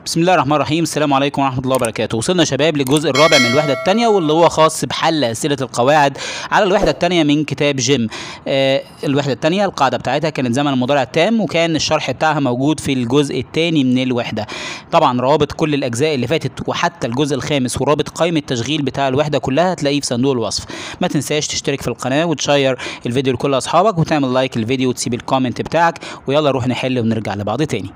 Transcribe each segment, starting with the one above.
بسم الله الرحمن الرحيم السلام عليكم ورحمه الله وبركاته وصلنا يا شباب للجزء الرابع من الوحده الثانيه واللي هو خاص بحل اسئله القواعد على الوحده الثانيه من كتاب جيم آه الوحده الثانيه القاعده بتاعتها كانت زمن المضارع التام وكان الشرح بتاعها موجود في الجزء الثاني من الوحده طبعا روابط كل الاجزاء اللي فاتت وحتى الجزء الخامس ورابط قائمه التشغيل بتاع الوحده كلها هتلاقيه في صندوق الوصف ما تنساش تشترك في القناه وتشير الفيديو لكل اصحابك وتعمل لايك للفيديو وتسيب الكومنت بتاعك ويلا نروح نحل ونرجع لبعض تاني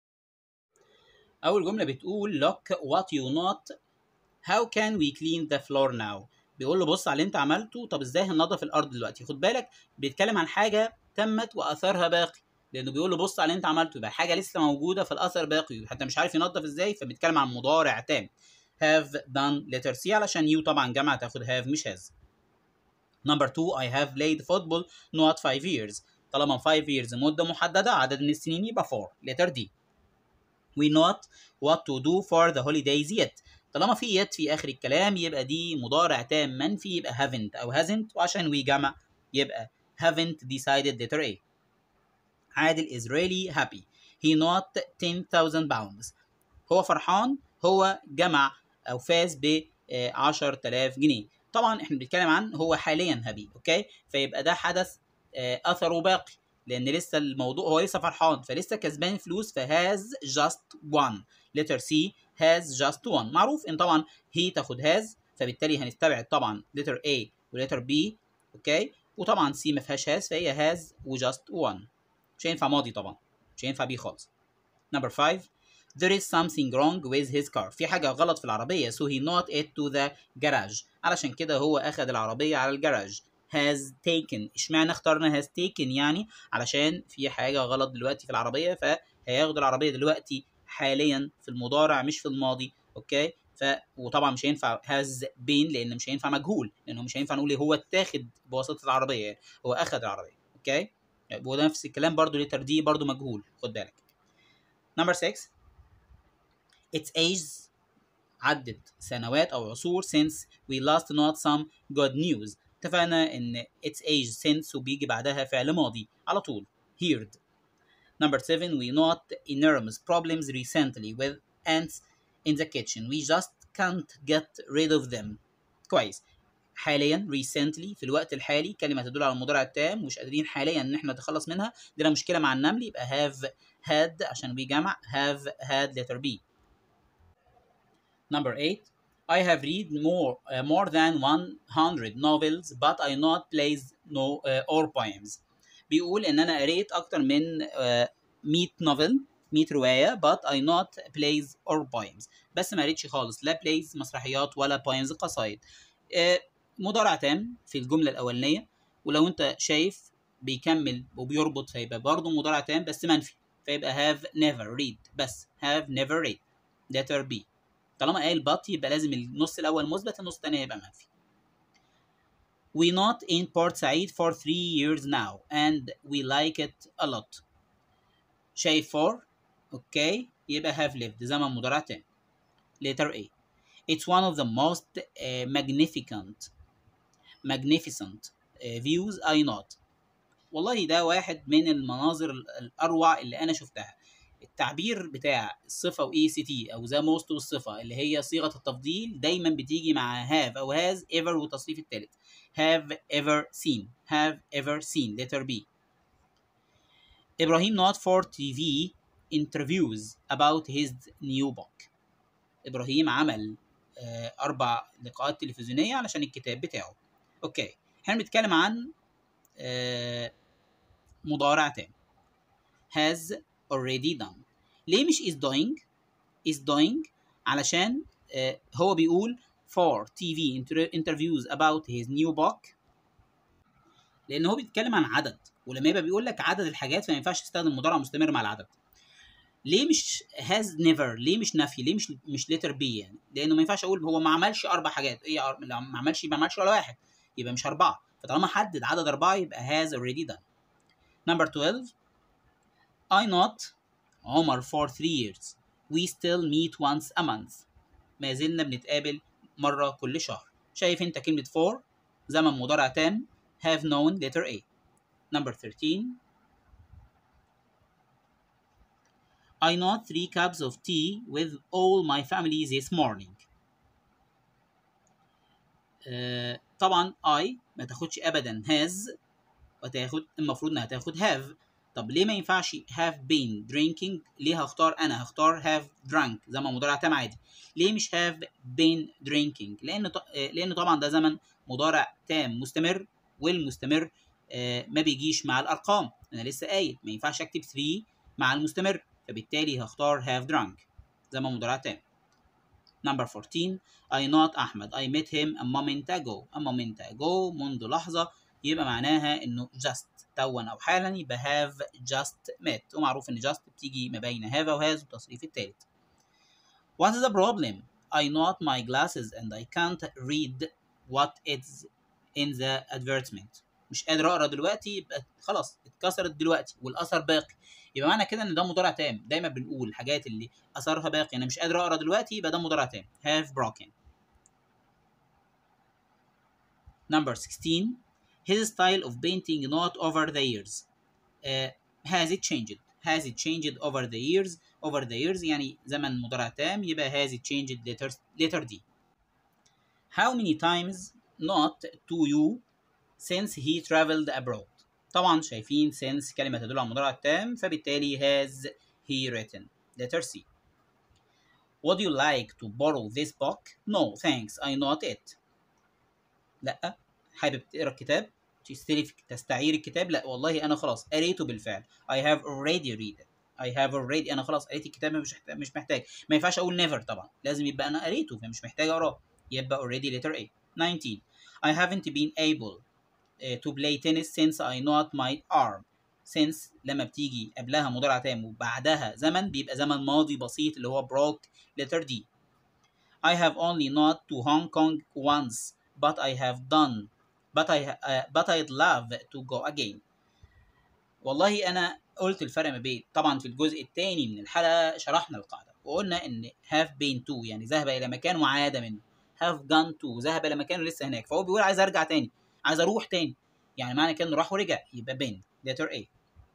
اول جمله بتقول look what you not how can we clean the floor now بيقول له بص على اللي انت عملته طب ازاي هننظف الارض دلوقتي خد بالك بيتكلم عن حاجه تمت واثرها باقي لانه بيقول له بص على اللي انت عملته يبقى حاجه لسه موجوده فالاثر باقي حتى مش عارف ينظف ازاي فبيتكلم عن مضارع تام have done letter C علشان you طبعا جمع تاخد have مش has number two I have played football not five years طالما 5 years مده محدده عدد من السنين يبقى 4 letter D we not what to do for the holidays yet طالما في yet في اخر الكلام يبقى دي مضارع تام منفي يبقى haven't او hasn't وعشان we جمع يبقى haven't decided letter A عادل is really happy he not 10,000 pounds هو فرحان هو جمع او فاز ب 10000 جنيه طبعا احنا بنتكلم عن هو حاليا هابي اوكي فيبقى ده حدث اثره باقي لان لسه الموضوع هو لسه فرحان فلسه كسبان فلوس فهاز جاست وان letter C has just one معروف ان طبعا هي تاخد has فبالتالي هنستبعد طبعا letter A ولتر B اوكي وطبعا C ما فيهاش has فهي has وجاست one مش هينفع ماضي طبعا مش هينفع بيه خالص number 5 there is something wrong with his car في حاجة غلط في العربية so he not it to the garage علشان كده هو أخذ العربية على الجراج has taken اشمعنى اخترنا has taken يعني علشان في حاجة غلط دلوقتي في العربية فهياخد العربية دلوقتي حاليا في المضارع مش في الماضي اوكي ف وطبعا مش هينفع has been لان مش هينفع مجهول لانه مش هينفع نقول هو اتاخد بواسطة العربية يعني هو أخذ العربية اوكي وده نفس الكلام برضو لتر دي برضو مجهول خد بالك نمبر 6 its age عدت سنوات او عصور since we last not some good news اتفقنا ان its age since وبيجي بعدها فعل ماضي على طول heard number 7 we not enormous problems recently with ants in the kitchen we just can't get rid of them كويس حاليا recently في الوقت الحالي كلمه تدل على المضارع التام مش قادرين حاليا ان احنا نتخلص منها دي مشكله مع النمل يبقى have had عشان بيجمع have had letter B Number 8 I have read more uh, more than 100 novels but I not plays no uh, or poems بيقول ان انا قريت اكتر من uh, 100 نوفل 100 روايه but I not plays or poems بس ما قريتش خالص لا plays مسرحيات ولا poems قصايد uh, مضارع تام في الجمله الاولانيه ولو انت شايف بيكمل وبيربط فيبقى برضه مضارع تام بس منفي فيبقى have never read بس have never read letter B طالما قال but يبقى لازم النص الاول مثبت النص الثاني هيبقى منفي We not in Port Said for three years now and we like it a lot. شايف for اوكي يبقى have lived زمن مضارع تاني. Letter A. It's one of the most uh, magnificent magnificent uh, views I not. والله ده واحد من المناظر الأروع اللي أنا شفتها. التعبير بتاع الصفه واي سي تي او ذا موست والصفه اللي هي صيغه التفضيل دايما بتيجي مع هاف او هاز ايفر والتصريف الثالث have ever seen have ever seen letter B ابراهيم not for TV interviews about his new book ابراهيم عمل آه اربع لقاءات تلفزيونيه علشان الكتاب بتاعه اوكي احنا بنتكلم عن آه مضارع تام has already done ليه مش is doing is doing علشان آه هو بيقول for TV interviews about his new book لان هو بيتكلم عن عدد ولما يبقى بيقول لك عدد الحاجات فما ينفعش تستخدم مضارع مستمر مع العدد ليه مش has never ليه مش نفي ليه مش مش letter B يعني لانه ما ينفعش اقول هو ما عملش اربع حاجات ايه ما عملش ما عملش ولا واحد يبقى مش اربعه فطالما حدد عدد اربعه يبقى has already done number 12 I not عمر for three years we still meet once a month ما زلنا بنتقابل مرة كل شهر شايف انت كلمة for زمن مضارع تام have known letter A number 13 I not three cups of tea with all my family this morning. آه طبعا I ما تاخدش ابدا has وتاخد المفروض انها تاخد have طب ليه ما ينفعش have been drinking ليه هختار انا هختار have drunk زي ما مضارع تام عادي ليه مش have been drinking لان ط... آه لان طبعا ده زمن مضارع تام مستمر والمستمر آه ما بيجيش مع الارقام انا لسه قايل ما ينفعش اكتب 3 مع المستمر فبالتالي هختار have drunk زي ما مضارع تام Number 14 I not أحمد I met him a moment ago a moment ago منذ لحظة يبقى معناها إنه just توا أو حالا يبقى have just met ومعروف إن just بتيجي ما بين have أو has والتصريف التالت What is the problem? I not my glasses and I can't read what is in the advertisement مش قادر اقرا دلوقتي يبقى خلاص اتكسرت دلوقتي والاثر باقي يبقى معنى كده ان ده مضارع تام دايما بنقول الحاجات اللي اثرها باقي انا مش قادر اقرا دلوقتي يبقى ده مضارع تام have broken number 16 his style of painting not over the years uh, has it changed has it changed over the years over the years يعني زمن مضارع تام يبقى has it changed letter letter D how many times not to you since he traveled abroad طبعا شايفين since كلمة تدل على المضارع التام فبالتالي has he written letter C Would you like to borrow this book? No, thanks, I not it. لا حابب تقرا الكتاب تستلف تستعير الكتاب لا والله انا خلاص قريته بالفعل I have already read it I have already انا خلاص قريت الكتاب مش محتاج مش محتاج ما ينفعش اقول never طبعا لازم يبقى انا قريته فمش محتاج اقراه يبقى already letter A 19 I haven't been able uh, to play tennis since I not my arm since لما بتيجي قبلها مضارع تام وبعدها زمن بيبقى زمن ماضي بسيط اللي هو broke letter D I have only not to Hong Kong once but I have done but I uh, but I'd love to go again والله انا قلت الفرق ما بين طبعا في الجزء الثاني من الحلقه شرحنا القاعده وقلنا ان have been to يعني ذهب الى مكان وعاد منه have gone to ذهب الى مكان ولسه هناك فهو بيقول عايز ارجع تاني عايز اروح تاني يعني معنى كده انه راح ورجع يبقى been letter A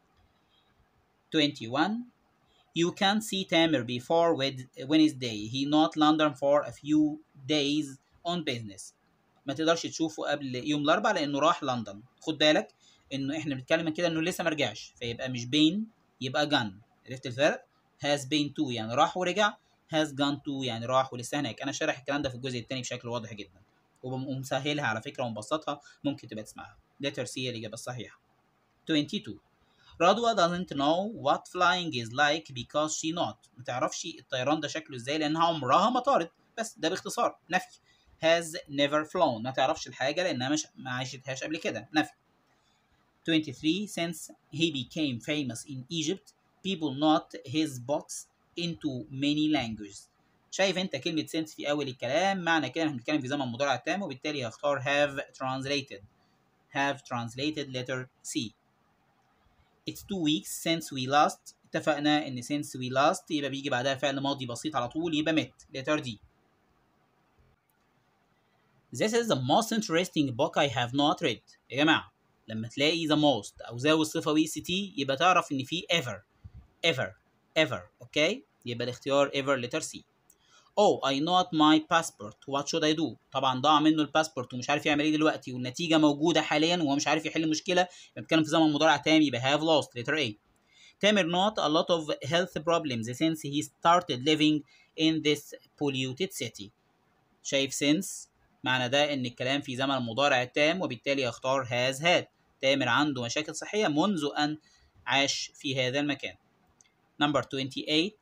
21 You can see Tamer before Wednesday. He not London for a few days on business. ما تقدرش تشوفه قبل يوم الاربعاء لانه راح لندن. خد بالك انه احنا بنتكلم كده انه لسه ما رجعش فيبقى مش been يبقى gone. عرفت الفرق؟ has been to يعني راح ورجع has gone to يعني راح ولسه هناك. انا شارح الكلام ده في الجزء الثاني بشكل واضح جدا. ومسهلها على فكره ومبسطها ممكن تبقى تسمعها. letter C هي الاجابه الصحيحه. 22 رضوى doesn't know what flying is like because she not ما تعرفش الطيران ده شكله ازاي لانها عمرها ما طارت بس ده باختصار نفي has never flown ما تعرفش الحاجة لانها مش ما عاشتهاش قبل كده نفي 23 since he became famous in Egypt people not his books into many languages شايف انت كلمة since في اول الكلام معنى كده احنا بنتكلم في زمن مضارع تام وبالتالي هختار have translated have translated letter C It's two weeks since we last اتفقنا ان since we last يبقى بيجي بعدها فعل ماضي بسيط على طول يبقى met letter D. This is the most interesting book I have not read. يا جماعة لما تلاقي the most أو ذا والصفة وي سي تي يبقى تعرف إن في ever ever ever أوكي يبقى الاختيار ever letter C. Oh I not my passport what should I do طبعا ضاع منه الباسبورت ومش عارف يعمل ايه دلوقتي والنتيجه موجوده حاليا وهو مش عارف يحل مشكله يبقى بنتكلم في زمن مضارع تام يبقى have lost letter A تامر not a lot of health problems since he started living in this polluted city شايف since معنى ده ان الكلام في زمن المضارع التام وبالتالي اختار has had تامر عنده مشاكل صحيه منذ ان عاش في هذا المكان number 28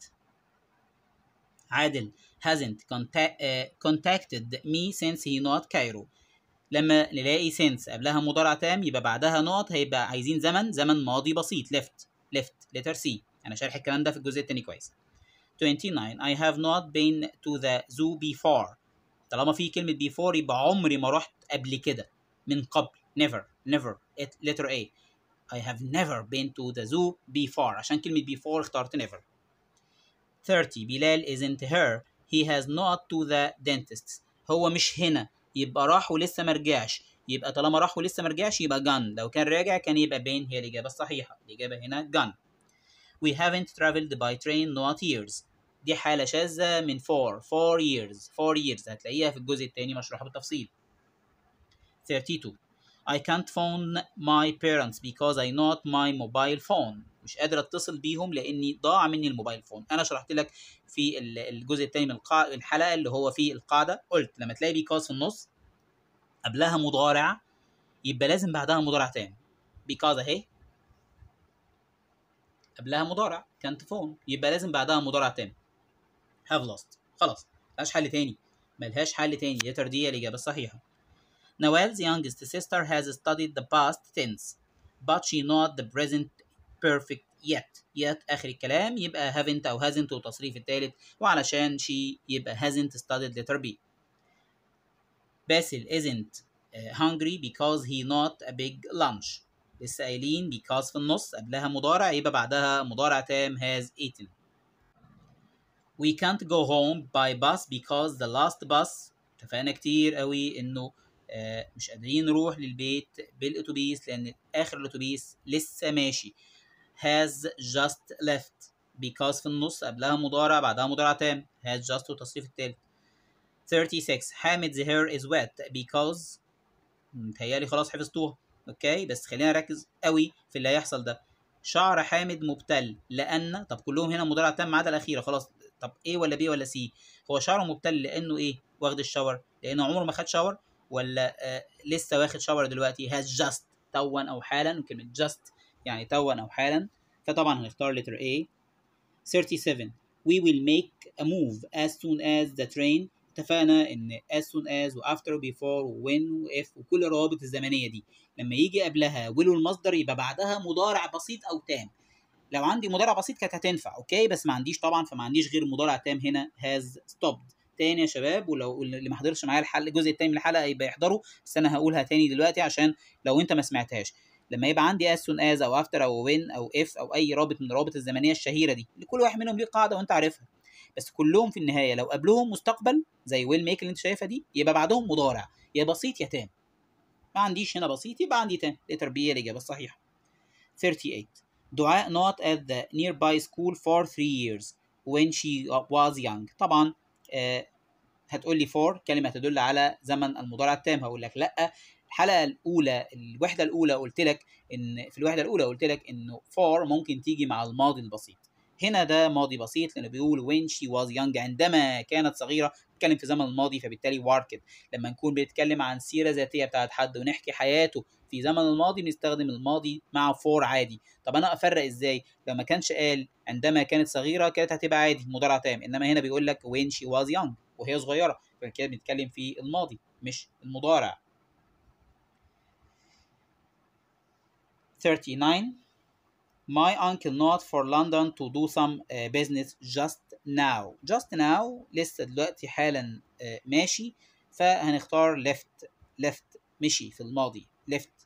عادل hasn't contact, uh, contacted me since he not Cairo لما نلاقي since قبلها مضارع تام يبقى بعدها نقط هيبقى عايزين زمن زمن ماضي بسيط left left letter C انا شارح الكلام ده في الجزء التاني كويس 29 I have not been to the zoo before طالما في كلمة before يبقى عمري ما رحت قبل كده من قبل never never It, letter A I have never been to the zoo before عشان كلمة before اخترت never 30 بلال isn't here he has not to the dentist هو مش هنا يبقى راح ولسه ما رجعش يبقى طالما راح ولسه ما رجعش يبقى gone لو كان راجع كان يبقى been هي الإجابة الصحيحة الإجابة هنا gone we haven't traveled by train not years دي حالة شاذة من 4 4 years 4 years هتلاقيها في الجزء الثاني مشروحة بالتفصيل 32 I can't phone my parents because I not my mobile phone مش قادر اتصل بيهم لاني ضاع مني الموبايل فون انا شرحت لك في الجزء الثاني من الحلقه اللي هو في القاعده قلت لما تلاقي بيكاز في النص قبلها مضارع يبقى لازم بعدها مضارع تاني because اهي قبلها مضارع كانت فون يبقى لازم بعدها مضارع تاني have lost خلاص ملهاش حل تاني ملهاش حل تاني letter دي هي الإجابة الصحيحة Noel's youngest sister has studied the past tense but she not the present perfect yet yet آخر الكلام يبقى haven't أو hasn't والتصريف الثالث وعلشان she يبقى hasn't studied letter B Basil isn't uh, hungry because he not a big lunch لسه قايلين because في النص قبلها مضارع يبقى بعدها مضارع تام has eaten we can't go home by bus because the last bus اتفقنا كتير قوي انه آه مش قادرين نروح للبيت بالاتوبيس لان اخر الاتوبيس لسه ماشي has just left because في النص قبلها مضارع بعدها مضارع تام has just والتصريف التالت 36 حامد the hair is wet because متهيألي خلاص حفظتوها اوكي بس خلينا نركز قوي في اللي هيحصل ده شعر حامد مبتل لان طب كلهم هنا مضارع تام ما عدا الاخيره خلاص طب ايه ولا بي ولا سي هو شعره مبتل لانه ايه واخد الشاور لانه عمره ما خد شاور ولا آه لسه واخد شاور دلوقتي has just توا او حالا كلمه just يعني توا او حالا فطبعا هنختار letter A 37 we will make a move as soon as the train اتفقنا ان as soon as و after و before و when و if وكل الروابط الزمنيه دي لما يجي قبلها will والمصدر يبقى بعدها مضارع بسيط او تام لو عندي مضارع بسيط كانت هتنفع اوكي بس ما عنديش طبعا فما عنديش غير مضارع تام هنا has stopped تاني يا شباب ولو اللي ما حضرش معايا الحل الجزء التاني من الحلقه يبقى يحضره بس انا هقولها تاني دلوقتي عشان لو انت ما سمعتهاش لما يبقى عندي as soon as او after او when او if او اي رابط من الروابط الزمنيه الشهيره دي اللي كل واحد منهم ليه قاعده وانت عارفها بس كلهم في النهايه لو قبلهم مستقبل زي ويل ميك اللي انت شايفها دي يبقى بعدهم مضارع يا بسيط يا تام ما عنديش هنا بسيط يبقى عندي تام لتر بي الاجابه الصحيحه 38 دعاء not at the nearby school for three years when she was young طبعا آه هتقول لي for كلمه تدل على زمن المضارع التام هقول لك لا الحلقه الاولى الوحده الاولى قلت لك ان في الوحده الاولى قلت لك انه for ممكن تيجي مع الماضي البسيط هنا ده ماضي بسيط لانه بيقول when she was young عندما كانت صغيره بتتكلم في زمن الماضي فبالتالي worked لما نكون بنتكلم عن سيره ذاتيه بتاعت حد ونحكي حياته في زمن الماضي بنستخدم الماضي مع for عادي طب انا افرق ازاي لو ما كانش قال عندما كانت صغيره كانت هتبقى عادي مضارع تام انما هنا بيقول لك when she was young وهي صغيره فكده بنتكلم في الماضي مش المضارع 39 My uncle not for London to do some uh, business just now. Just now لسه دلوقتي حالا uh, ماشي فهنختار left left مشي في الماضي left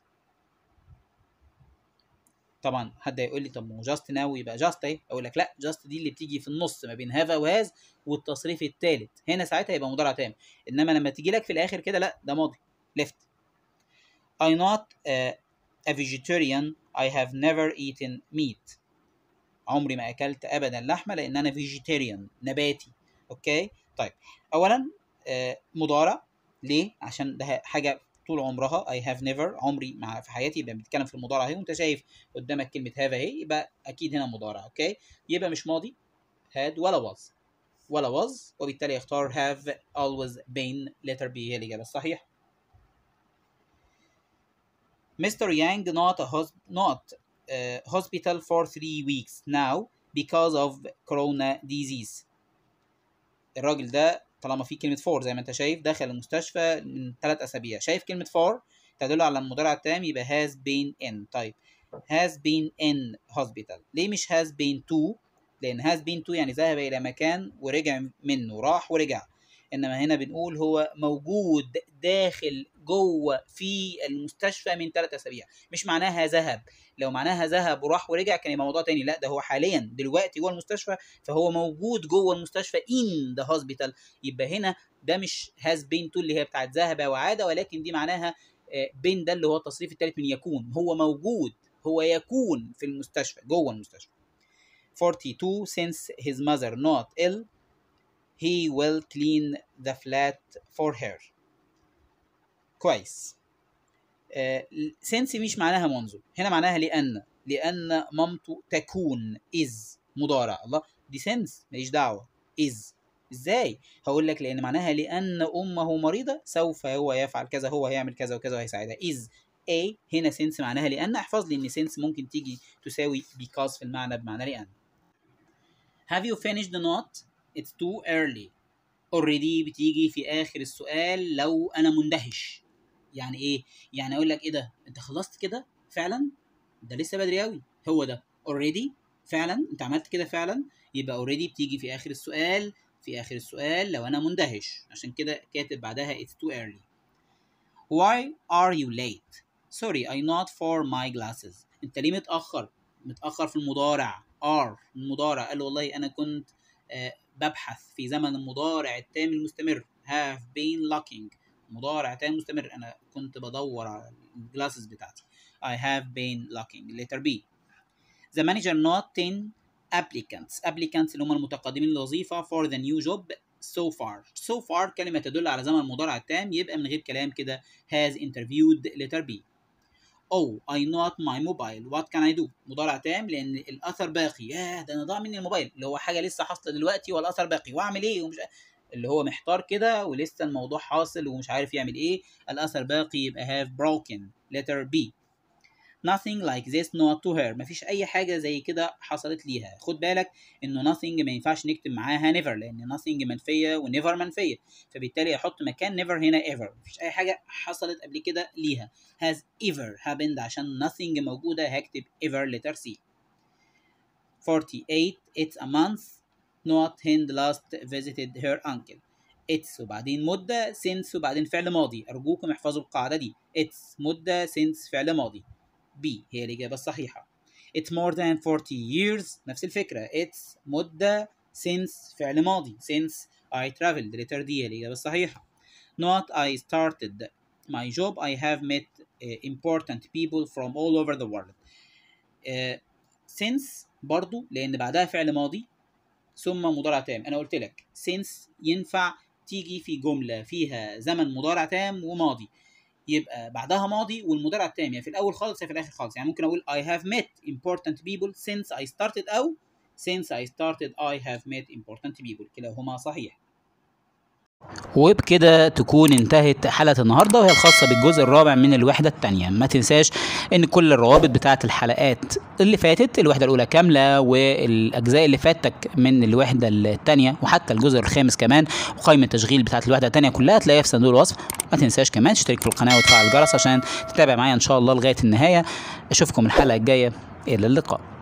طبعا حد هيقول لي طب ما هو جاست ناو يبقى جاست اهي اقول لك لا جاست دي اللي بتيجي في النص ما بين هذا وهاز والتصريف الثالث هنا ساعتها يبقى مضارع تام انما لما تيجي لك في الاخر كده لا ده ماضي left I not uh, a vegetarian I have never eaten meat عمري ما اكلت ابدا لحمه لان انا vegetarian نباتي اوكي طيب اولا آه مضارع ليه عشان ده حاجه طول عمرها I have never عمري مع في حياتي يبقى بنتكلم في المضارع اهي وانت شايف قدامك كلمه have اهي يبقى اكيد هنا مضارع اوكي يبقى مش ماضي had ولا was ولا was وبالتالي اختار have always been letter B هي الاجابه الصحيحه Mr. Yang not a hos not uh, hospital for three weeks now because of corona disease. الراجل ده طالما في كلمة for زي ما انت شايف دخل المستشفى من ثلاث أسابيع، شايف كلمة for تدل على المضارع التام يبقى has been in طيب has been in hospital ليه مش has been to؟ لأن has been to يعني ذهب إلى مكان ورجع منه راح ورجع انما هنا بنقول هو موجود داخل جوه في المستشفى من ثلاث اسابيع مش معناها ذهب لو معناها ذهب وراح ورجع كان يبقى موضوع تاني لا ده هو حاليا دلوقتي جوه المستشفى فهو موجود جوه المستشفى in the hospital يبقى هنا ده مش has been to اللي هي بتاعت ذهب وعاد ولكن دي معناها been ده اللي هو التصريف الثالث من يكون هو موجود هو يكون في المستشفى جوه المستشفى 42 since his mother not ill he will clean the flat for her كويس آه since مش معناها منذ هنا معناها لأن لأن مامته تكون is مضارع الله دي since ماليش دعوة is ازاي هقول لك لان معناها لان امه مريضه سوف هو يفعل كذا هو هيعمل كذا وكذا وهيساعدها is a هنا since معناها لان احفظ لي ان since ممكن تيجي تساوي because في المعنى بمعنى لان have you finished the note it's too early already بتيجي في اخر السؤال لو انا مندهش يعني ايه يعني اقول لك ايه ده انت خلصت كده فعلا ده لسه بدري قوي هو ده already فعلا انت عملت كده فعلا يبقى already بتيجي في اخر السؤال في اخر السؤال لو انا مندهش عشان كده كاتب بعدها it's too early why are you late sorry I not for my glasses انت ليه متاخر متاخر في المضارع are المضارع قال والله انا كنت آه ببحث في زمن المضارع التام المستمر have been looking مضارع تام مستمر انا كنت بدور على الجلاسز بتاعتي I have been looking letter B the manager not 10 applicants applicants اللي هم المتقدمين للوظيفة for the new job so far so far كلمة تدل على زمن المضارع التام يبقى من غير كلام كده has interviewed letter B Oh I not my mobile what can I do مضارع تام لأن الأثر باقي ياه ده أنا ضاع مني الموبايل اللي هو حاجة لسه حاصلة دلوقتي والأثر باقي وأعمل إيه ومش اللي هو محتار كده ولسه الموضوع حاصل ومش عارف يعمل إيه الأثر باقي يبقى have broken letter B nothing like this not to her مفيش اي حاجه زي كده حصلت ليها خد بالك انه nothing ما ينفعش نكتب معاها never لان nothing منفيه ونيفر منفيه فبالتالي احط مكان never هنا ever مفيش اي حاجه حصلت قبل كده ليها has ever happened عشان nothing موجوده هكتب ever letter C 48 it's a month not Hind last visited her uncle it's وبعدين مدة since وبعدين فعل ماضي أرجوكم احفظوا القاعدة دي it's مدة since فعل ماضي B هي الإجابة الصحيحة. It's more than 40 years نفس الفكرة. It's مدة since فعل ماضي. Since I traveled letter D هي الإجابة الصحيحة. Not I started my job I have met uh, important people from all over the world. Uh, since برضو لأن بعدها فعل ماضي ثم مضارع تام. أنا قلت لك since ينفع تيجي في جملة فيها زمن مضارع تام وماضي. يبقى بعدها ماضي والمضارع التام يا في الاول خالص يا في الاخر خالص يعني ممكن اقول I have met important people since I started او since I started I have met important people كلاهما صحيح وبكده تكون انتهت حلقة النهاردة وهي الخاصة بالجزء الرابع من الوحدة الثانية ما تنساش ان كل الروابط بتاعة الحلقات اللي فاتت الوحدة الأولى كاملة والأجزاء اللي فاتك من الوحدة الثانية وحتى الجزء الخامس كمان وقائمة التشغيل بتاعة الوحدة الثانية كلها تلاقيها في صندوق الوصف ما تنساش كمان تشترك في القناة وتفعل الجرس عشان تتابع معايا إن شاء الله لغاية النهاية أشوفكم الحلقة الجاية إلى اللقاء